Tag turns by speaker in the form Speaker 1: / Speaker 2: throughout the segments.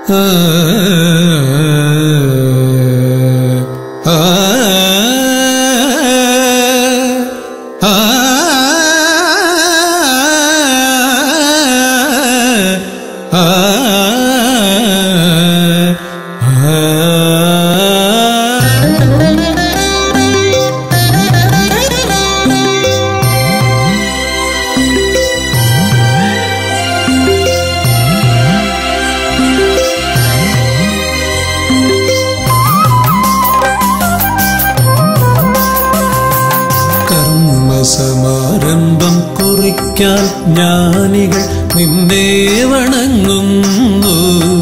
Speaker 1: കർമ്മസമാരംഭം കുറിക്കാൻ ജ്ഞാനികൾ നിന്നെ വണങ്ങുന്നു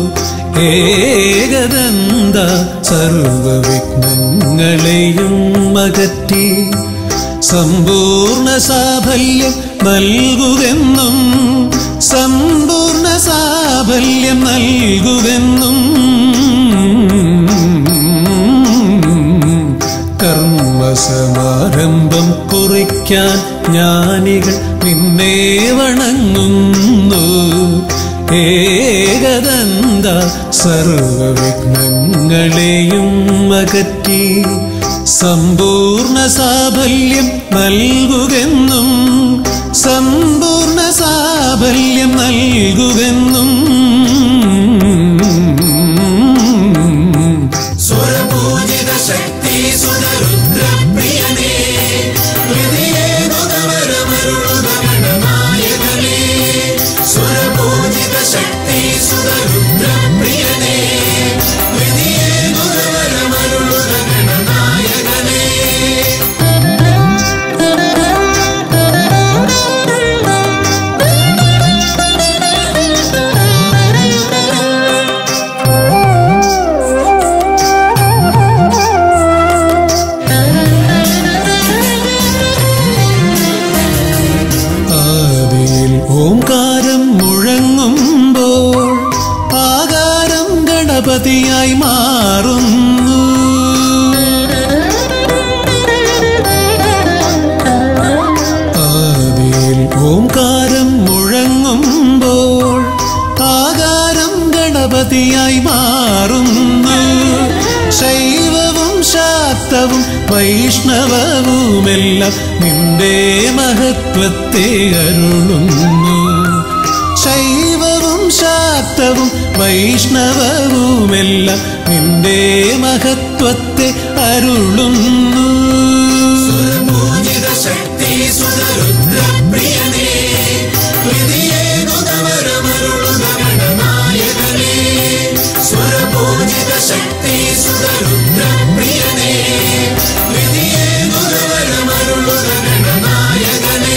Speaker 1: ഏകദന്ത സർവവിഘ്നങ്ങളെയും അകറ്റി സമ്പൂർണ്ണ സാഫല്യം നൽകുകെന്നും സമ്പൂർണ്ണ സാഫല്യം നൽകുകെന്നും കർമ്മസമാരംഭം കുറിക്കാൻ ജ്ഞാനികൾ നിന്നെ വണങ്ങുന്നു ഏകദന്ത സർവവിഘ്നങ്ങളെയും അകറ്റി സമ്പൂർണ്ണ സാഫല്യം നൽകുകെന്നും സമ്പൂർണ്ണ സാഫല്യം നൽകുകെന്നും
Speaker 2: സ്വരപൂജിത ശക്തി സുതരുദ്രപ്രിയനേ ഹൃദയേ നുതവരമരുളുക ഗണനായകനേ സ്വരപൂജിത ശക്തി സുതരുദ്രപ്രിയനേ ഹൃദയേ നുതവരമരുളുക ഗണനായകനേ
Speaker 1: ആദിയിൽ ഓംകാരം മുഴങ്ങുമ്പോൾ ആകാരം ഗണപതിയായി മാറുന്നു ആദിയിൽ ഓംകാരം മുഴങ്ങുമ്പോൾ ആകാരം ഗണപതിയായി മാറുന്നു ശൈവവും ശാക്തവും വൈഷ്ണവവുമെല്ലാം നിന്റെ മഹത്വത്തെ അരുളുന്നു ശൈവവും ശാക്തവും വൈഷ്ണവവുമെല്ലാം നിന്റെ മഹത്വത്തെ അരുളുന്നു
Speaker 2: പൂജിത ശക്തി സുതരുദ്രപ്രിയനേ ഹൃദയേ നുതവരമരുളുക ഗണനായകനേ സ്വരപൂജിത ശക്തി സുതരുദ്രപ്രിയനേ ഹൃദയേ നുതവരമരുളുക ഗണനായകനേ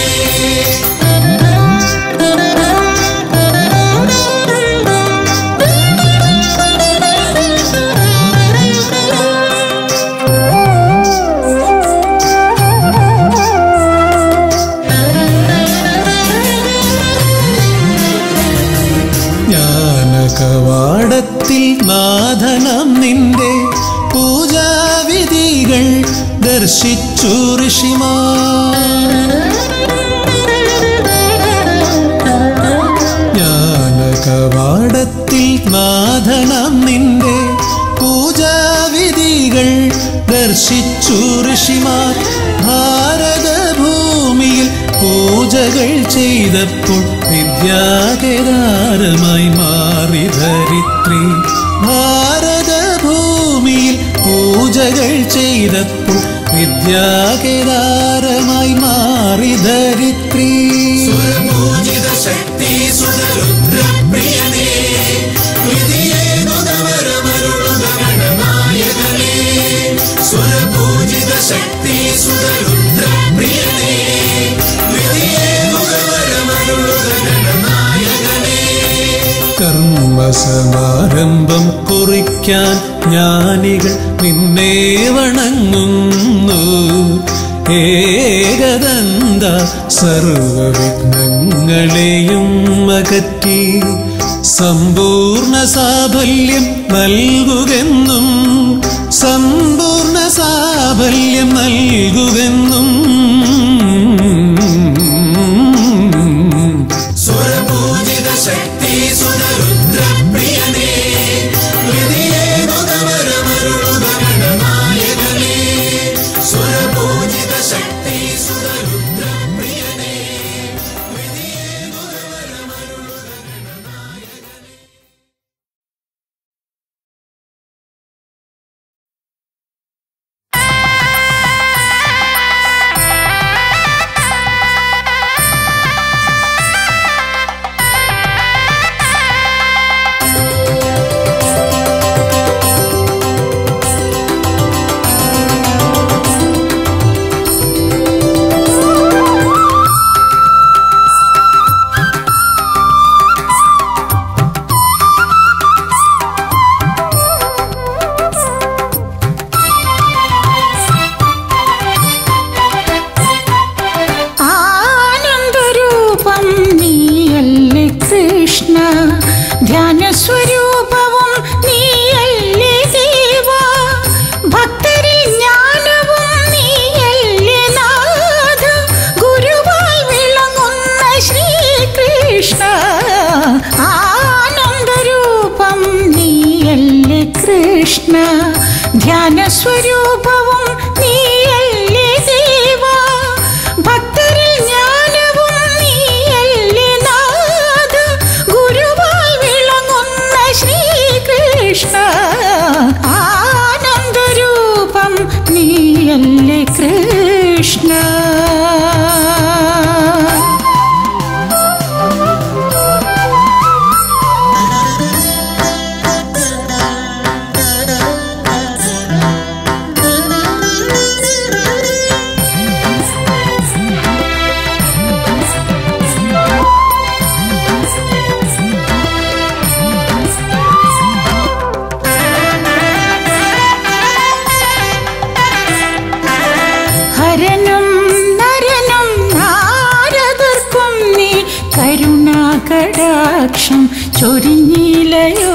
Speaker 1: ജ്ഞാനകവാടത്തിൽ നാഥനം നിന്റെ പൂജാവിധികൾ ദർശിച്ചു ഋഷിമാർ ജ്ഞാനകവാടത്തിൽ നാഥനം നിന്റെ പൂജാവിധികൾ ദർശിച്ചു ഋഷിമാർ ഭാരതഭൂമിയിൽ പൂജകൾ ചെയ്തപ്പോൾ വിദ്യാകേദാരമായി മാറി ധരിത്രി ഭാരതഭൂമിയിൽ പൂജകൾ ചെയ്തപ്പോൾ വിദ്യാകേദാരമായി മാറി ധരിത്രി
Speaker 2: പൂജിത ശക്തി സുതരുദ്രപ്രിയനേ ഹൃദയേ നുതവരമരുളുക ഗണനായകനേ സ്വരപൂജിത ശക്തി സുതരുദ്രപ്രിയനേ ഹൃദയേ നുതവരമരുളുക ഗണനായകനേ
Speaker 1: കർമ്മസമാരംഭം കുറിക്കാൻ ജ്ഞാനികൾ നിന്നെ വണങ്ങുന്നു ഏകദന്ത സർവവിഘ്നങ്ങളെയും അകറ്റി സമ്പൂർണ്ണ സാഫല്യം നൽകുകെന്നും സമ്പൂർണ്ണ സാഫല്യം നൽകുകെന്നും
Speaker 2: സ്വരപൂജിത ശക്തി സുതരുദ്രപ്രിയനേ
Speaker 3: ധ്യാനസ്വരൂപവും നീയല്ലേ ദേവ ഭക്തരിൽ ജ്ഞാനവും നീയല്ലേ നാഥ ഗുരുവായി വിളങ്ങുന്ന ശ്രീകൃഷ്ണ ആനന്ദരൂപം നീയല്ലേ കൃഷ്ണ ധ്യാനസ്വരൂപവും നീയല്ലേ ദേവ ഭക്തരിൽ ജ്ഞാനവും നീയല്ലേ നാഥ ഗുരുവായി വിളങ്ങുന്ന ശ്രീകൃഷ്ണ ആനന്ദരൂപം നീയല്ലേ കൃഷ്ണ ഹരനും നരനും നാരദർക്കും നീ കരുണാകടാക്ഷം ചൊരിഞ്ഞിലയോ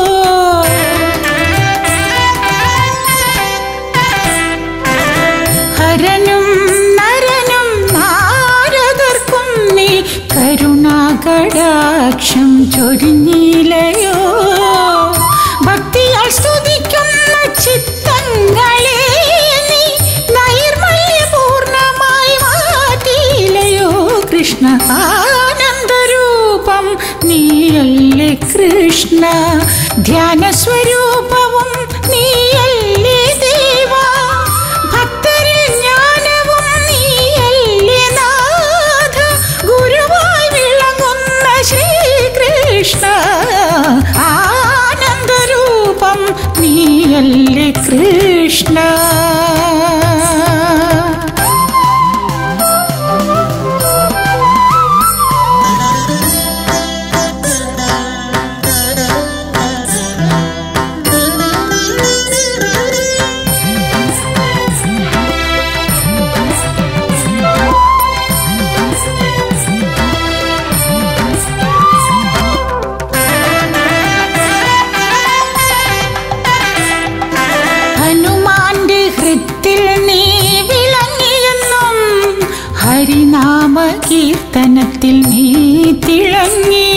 Speaker 3: ഹരനും നരനും നാരദർക്കും നീ കരുണാകടാക്ഷം ചൊരിഞ്ഞിലയോ ഭക്തിയാൽ സ്തുതിക്കുന്ന ചിത്തങ്ങളെ നീ നൈർമല്യപൂർണമായി മാറ്റിയിലയോ കൃഷ്ണ ആനന്ദരൂപം നീയല്ലേ കൃഷ്ണ ധ്യാനസ്വരൂപവും നീയല്ലേ ദേവ ഭക്തരിൽ ജ്ഞാനവും നീയല്ലേ നാഥ ഗുരുവായി വിളങ്ങുന്ന ശ്രീകൃഷ്ണ ആനന്ദരൂപം നീയല്ലേ കൃഷ്ണ ഹനുമാന്റെ ഹൃത്തിൽ നീ വിളങ്ങിയെന്നും ഹരിനാമ കീർത്തനത്തിൽ നീ തിളങ്ങി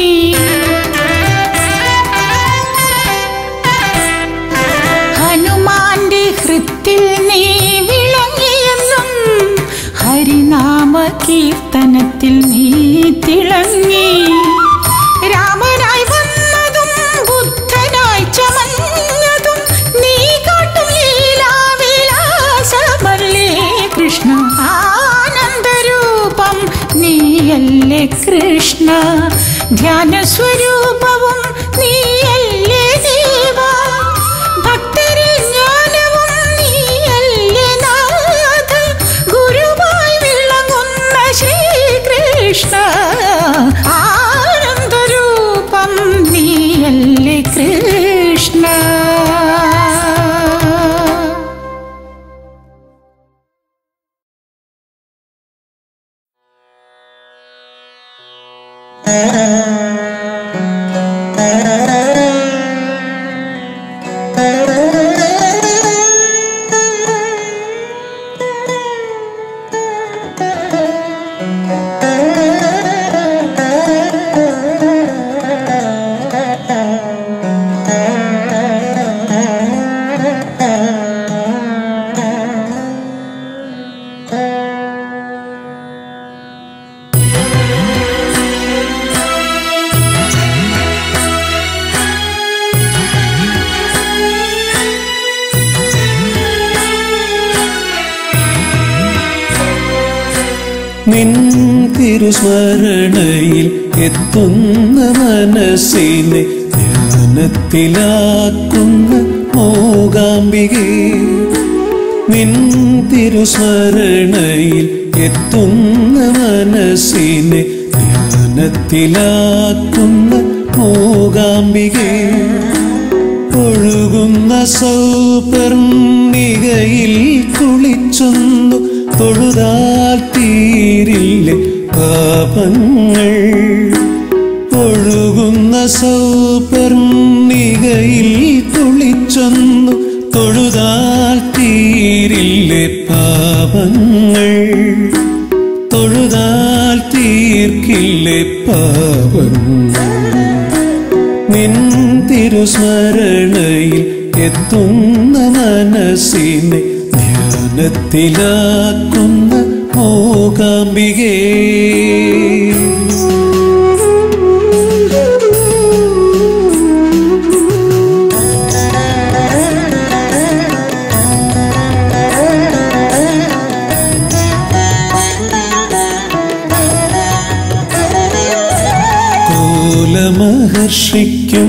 Speaker 3: ഹനുമാന്റെ ഹൃത്തിൽ നീ വിളങ്ങിയെന്നും ഹരിനാമ കീർത്തനത്തിൽ നീ തിളങ്ങി രാമനായി വന്നതും ബുദ്ധനായി ചമഞ്ഞതും നീ കാട്ടും ലീലാവിലാസമല്ലേ കൃഷ്ണ ആനന്ദരൂപം നീയല്ലേ കൃഷ്ണ ധ്യാനസ്വരൂപവും നീയല്ലേ ദേവ ഭക്തരിൽ ജ്ഞാനവും നീയല്ലേ നാഥ ഗുരുവായി വിളങ്ങുന്ന ശ്രീകൃഷ്ണ ആനന്ദരൂപം നീയല്ലേ കൃഷ്ണ
Speaker 1: നിൻ തിരുസ്മരണയിൽ എത്തുന്ന മനസ്സിനെ ധ്യാനത്തിലാക്കുന്ന മോകാംബികേ നിൻ തിരുസ്മരണയിൽ എത്തുന്ന മനസ്സിനെ ധ്യാനത്തിലാക്കുന്ന മോകാംബികേ ഒഴുകുന്ന സൗപർണികയിൽ കുളിച്ചൊന്നു തൊഴുതാൽ തീരില്ലേ പാപങ്ങൾ ഒഴുകുന്ന സൗപർണികയിൽ കുളിച്ചൊന്നു തൊഴുതാൽ തീരില്ലേ പാപങ്ങൾ തൊഴുതാൽ തീർക്കില്ലേ പാപങ്ങൾ നിൻ തിരുസ്മരണയിൽ എത്തുന്ന മനസ്സിനെ ധ്യാനത്തിലാക്കുന്ന മൂകാംബികേ മൂലമഹർഷിക്കും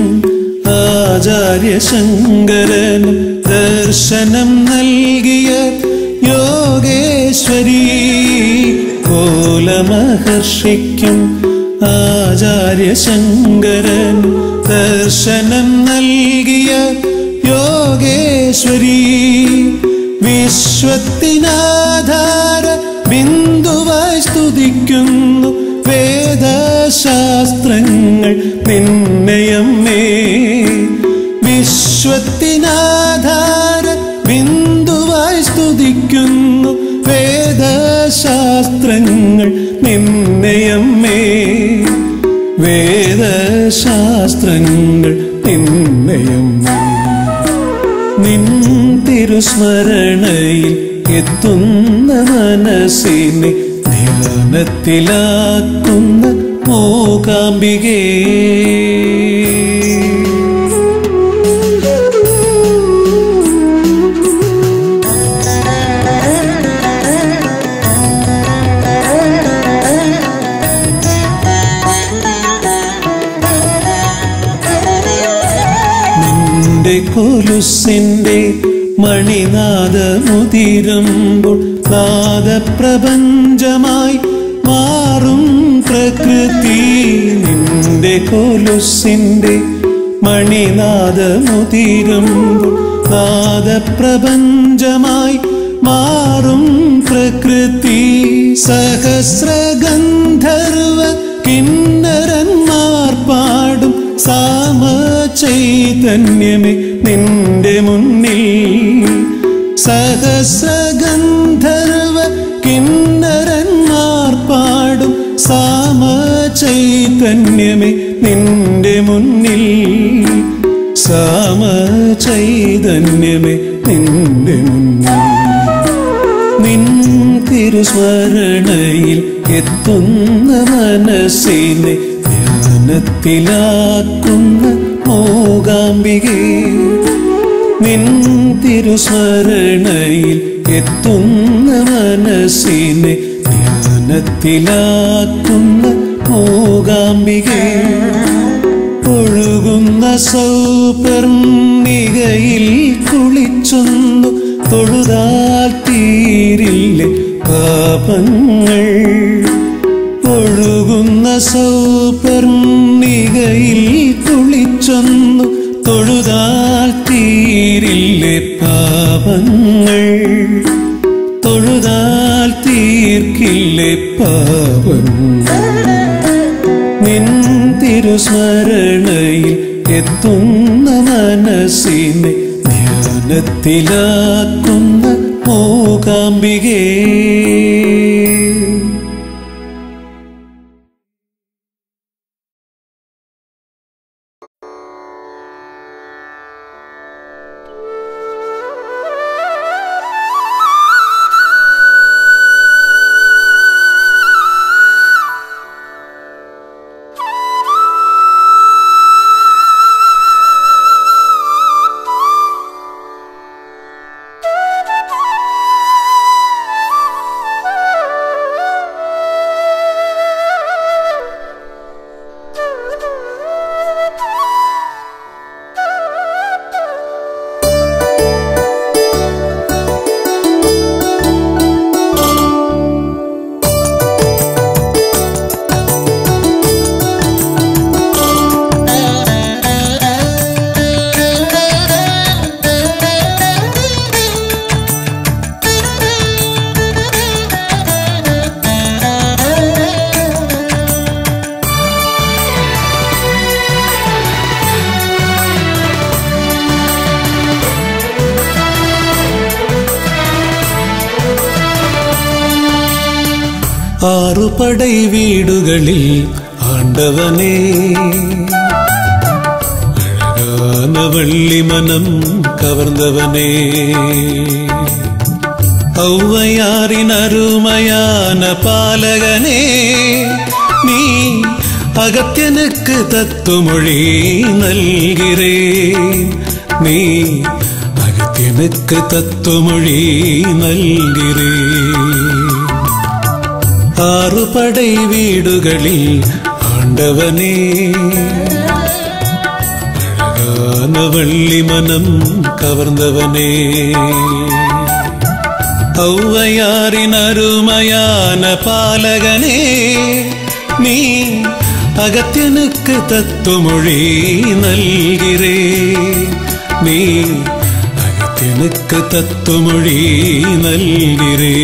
Speaker 1: ആചാര്യശങ്കരനും ദർശനം നൽകിയ യോഗേശ്വരി കോലമഹർഷിക്കും ആചാര്യശങ്കരൻ ദർശനം നൽകിയ യോഗേശ്വരി വിശ്വത്തിനാധാര ബിന്ദുവായി സ്തുതിക്കുന്നു വേദശാസ്ത്രങ്ങൾ നിന്നയമ്മേ വിശ്വത്തിനാധാര ബിന്ദുവായി സ്തുതിക്കുന്നു വേദശാസ്ത്രങ്ങൾ നിന്നയമ്മേ വേദശാസ്ത്രങ്ങൾ നിന്നയമ്മേ നിൻ തിരുസ്മരണയിൽ എത്തുന്ന മനസ്സിനെ ധ്യാനത്തിലാക്കുന്ന മൂകാംബികേ നിന്റെ കൊലുസിന്റെ മണിനാദമുതിരുമ്പോൾ നാദപ്രപഞ്ചമായി മാറും പ്രകൃതി നിന്റെ കൊലുസിന്റെ മണിനാദമുതിരുമ്പോൾ നാദപ്രപഞ്ചമായി മാറും പ്രകൃതി സഹസ്രഗന്ധർവ കിന്നരന്മാർ പാടും സാമ ചൈതന്യമേ നിന്റെ മുന്നിൽ സഹസ്രഗന്ധർവ കിന്നരന്മാർ പാടും സാമ ചൈതന്യമേ നിന്റെ മുന്നിൽ സാമ ചൈതന്യമേ നിന്റെ മുന്നിൽ നിൻ തിരുസ്മരണയിൽ എത്തുന്ന മനസ്സിനെ ധ്യാനത്തിലാക്കുന്ന മൂകാംബികേ നിൻ തിരുസ്മരണയിൽ എത്തുന്ന മനസ്സിനെ ധ്യാനത്തിലാക്കുന്ന മൂകാംബികേ ഒഴുകുന്ന സൗപർണികയിൽ കുളിച്ചൊന്നു തൊഴുതാൽ തീരില്ലേ പാപങ്ങൾ ഒഴുകുന്ന സൗപർണികയിൽ കുളിച്ചൊന്നു തൊഴുതാൽ തീരില്ലേ പാപങ്ങൾ തൊഴുതാൽ തീർക്കില്ലേ പാപങ്ങൾ നിൻ തിരുസ്മരണയിൽ എത്തുന്ന മനസ്സിനെ ധ്യാനത്തിലാക്കുന്ന മൂകാംബികേ
Speaker 3: ആ
Speaker 1: ആറുപടை വീടുകളിൽ ആണ്ടവനേ അഴകാന വള്ളി മനം കവർന്നവനേ ഔവയാറിനരുമയാന പാലകനേ നീ അകത്യനുക്ക് തത്വമൊഴി നൽകിരേ നീ അകത്യനുക്ക് തത്വമൊഴി നൽകിരേ ആറുപടை വീടുകളിൽ ആണ്ടവനേ അഴകാന വള്ളി മനം കവർന്നവനേ ഔവയാറിനരുമയാന പാലകനേ നീ അകത്യനുക്ക് തത്വമൊഴി നൽകിരേ നീ അകത്യനുക്ക് തത്വമൊഴി നൽകിരേ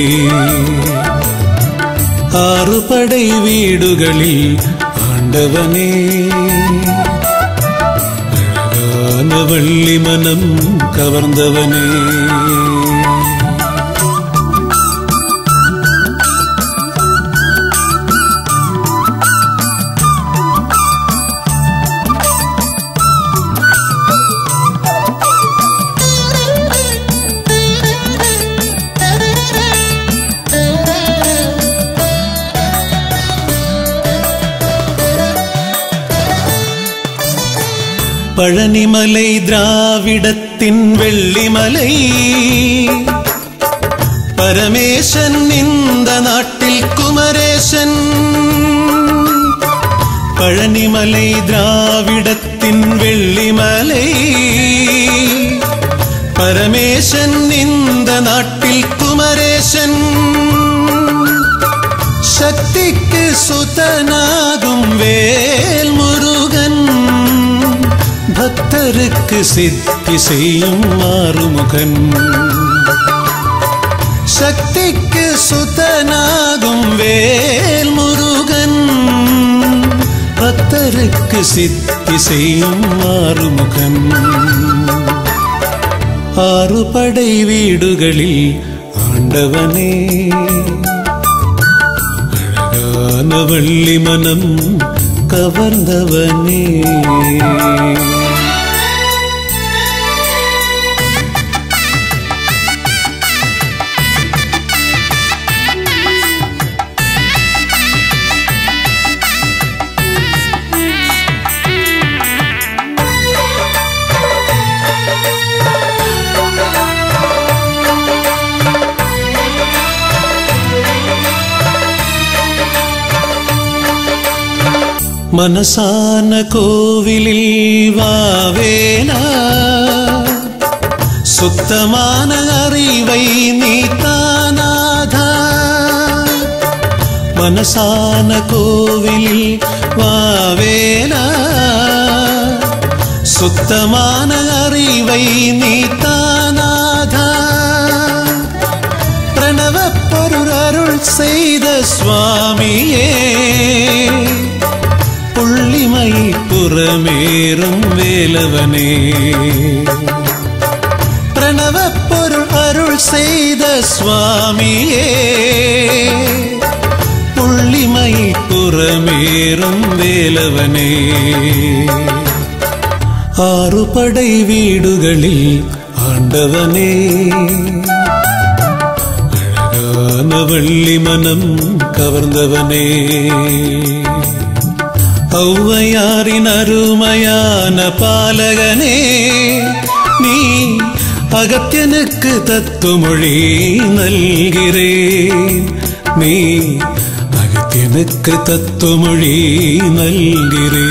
Speaker 1: ആറുപടை വീടുകളിൽ ആണ്ടവനേ അഴകാന വള്ളി മനം കവർന്നവനേ பழனிமலை திராவிடத்தின் வெள்ளிமலை பரமேசன் இந்த நாட்டில் குமரேசன் பழனிமலை திராவிடத்தின் வெள்ளிமலை பரமேசன் இந்த நாட்டில் குமரேசன் சக்திக்கு சுதனாகும் வேல் முருகன் பக்தருக்கு சித்தி செய்யும் மாறுமுகன் சக்திக்கு சுதனாகும் வேல் முருகன் பக்தருக்கு சித்தி செய்யும் மாறுமுகன் ஆறுபடை வீடுகளில் ஆண்டவனே அழகான வள்ளி மனம் கவர்ந்தவனே மனசான கோவிலில் வாவேனா சுத்தமான அறிவை நீ தானாதா மனசான கோவிலில் வாவேனா சுத்தமான அறிவை நீ தானாதா பிரணவ பொருள் செய்த சுவாமியே புள்ளிமை புறமேறும் வேலவனே பிரணவ பொருள் அருள் செய்த சுவாமியே புள்ளிமை புறமேறும் வேலவனே ஆறுபடை வீடுகளில் ஆண்டவனே அழகான வள்ளி மனம் கவர்ந்தவனே ഔവയാറിൻ അരുമയാന പാലകനേ നീ അകത്യനുക്ക് തത്വമൊഴി നൽകിരേ നീ അകത്യനുക്ക് തത്വമൊഴി നൽകിരേ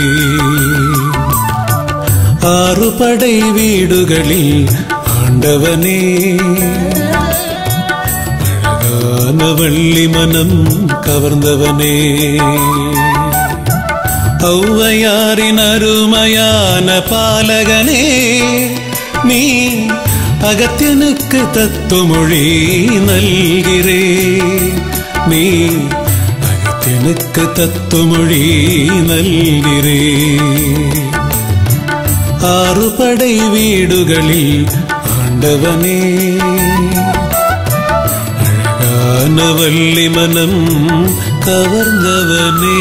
Speaker 1: ആറുപടை വീടുകളിൽ ആണ്ടവനേ അഴകാന വള്ളി മനം കവർന്നവനേ ഔവയാറിനരുമയാന പാലകനേ നീ അകത്യനുക്ക് തത്വമൊഴി നൽകിരേ നീ അകത്യനുക്ക് തത്വമൊഴി നൽകിരേ ആറുപടை വീടുകളിൽ ആണ്ടവനേ അഴകാന വള്ളി മനം കവർന്നവനേ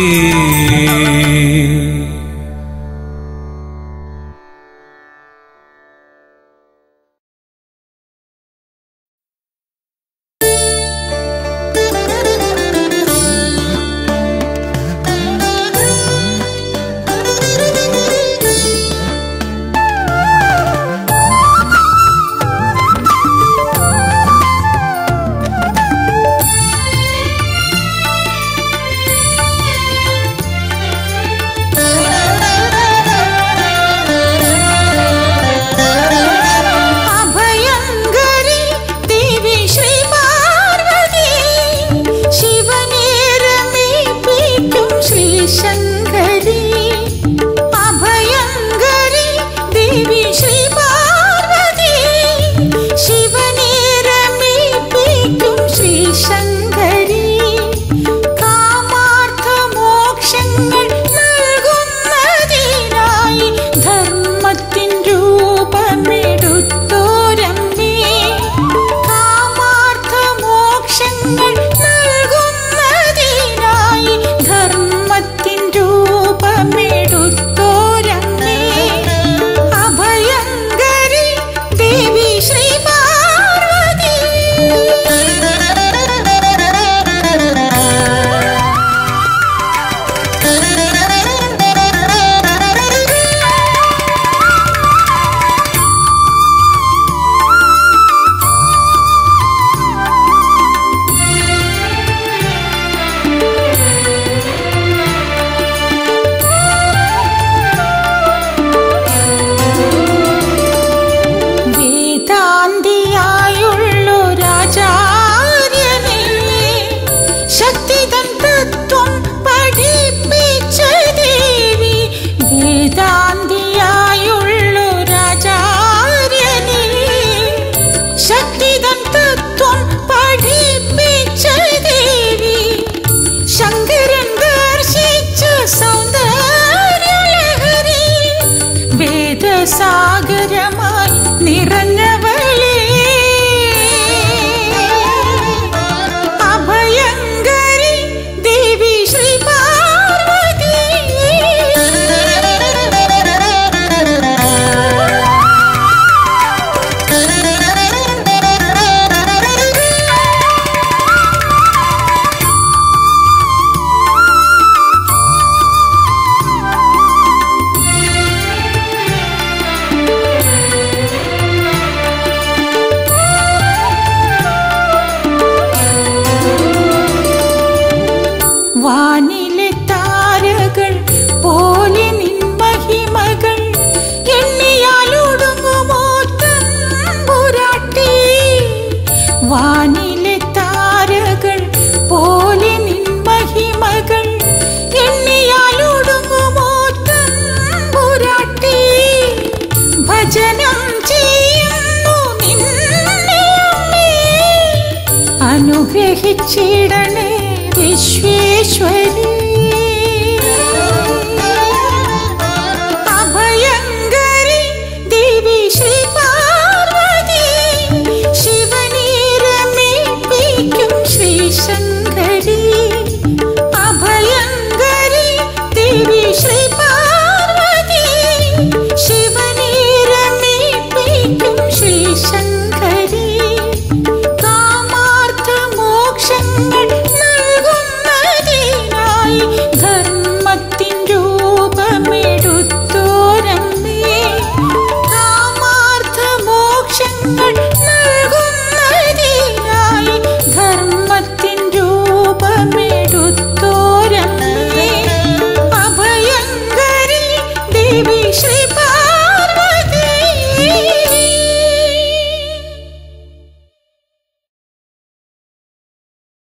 Speaker 3: അഭയങ്കരി ദേവി ശ്രീ പാർവതി ശിവനേരമേൽപ്പിക്കും ശ്രീ ശങ്കരി അഭയങ്കരി ദേവി ശ്രീ പാർവതി ശിവനേരമേൽപ്പിക്കും ശ്രീ ശങ്കരി കാമാർത്ഥ മോക്ഷങ്ങൾ നൽകുന്നതിനായി ധർമ്മത്തിൻ രൂപമെടുത്തോരമ്മേ കാമാർത്ഥ മോക്ഷങ്ങൾ നൽകുന്നതിനായി ധർമ്മത്തിൻ രൂപമെടുത്തോരമ്മേ അഭയങ്കരി ദേവി ശ്രീ പാർവതി വേദാന്തിയായുള്ളൊരാചാര്യനെ ശക്തിതൻ തത്വം പഠിപ്പിച്ച ദേവി വേദാന്തിയായുള്ളൊരാചാര്യനെ ശക്തിതൻ തത്വം പഠിപ്പിച്ച ദേവി ശങ്കരൻ ദർശിച്ച സൗന്ദര്യലഹരി വേദസാഗരമായി നിറഞ്ഞവളേ അഭയങ്കരി ദേവി ശ്രീ പാർവതി വാനിലെ താരകൾ പോലെ നിൻ മഹിമകൾ എണ്ണിയാലൊടുങ്ങുമോ തമ്പുരാട്ടി വാനിലെ താരകൾ പോലെ നിൻ മഹിമകൾ എണ്ണിയാലൊടുങ്ങുമോ തമ്പുരാട്ടി ഭജനം ചെയ്യുന്നു നിന്നെ അമ്മേ. അനുഗ്രഹിച്ചിടണേ വിശ്വേശ്വരി അഭയങ്കരി ദേവി ശ്രീ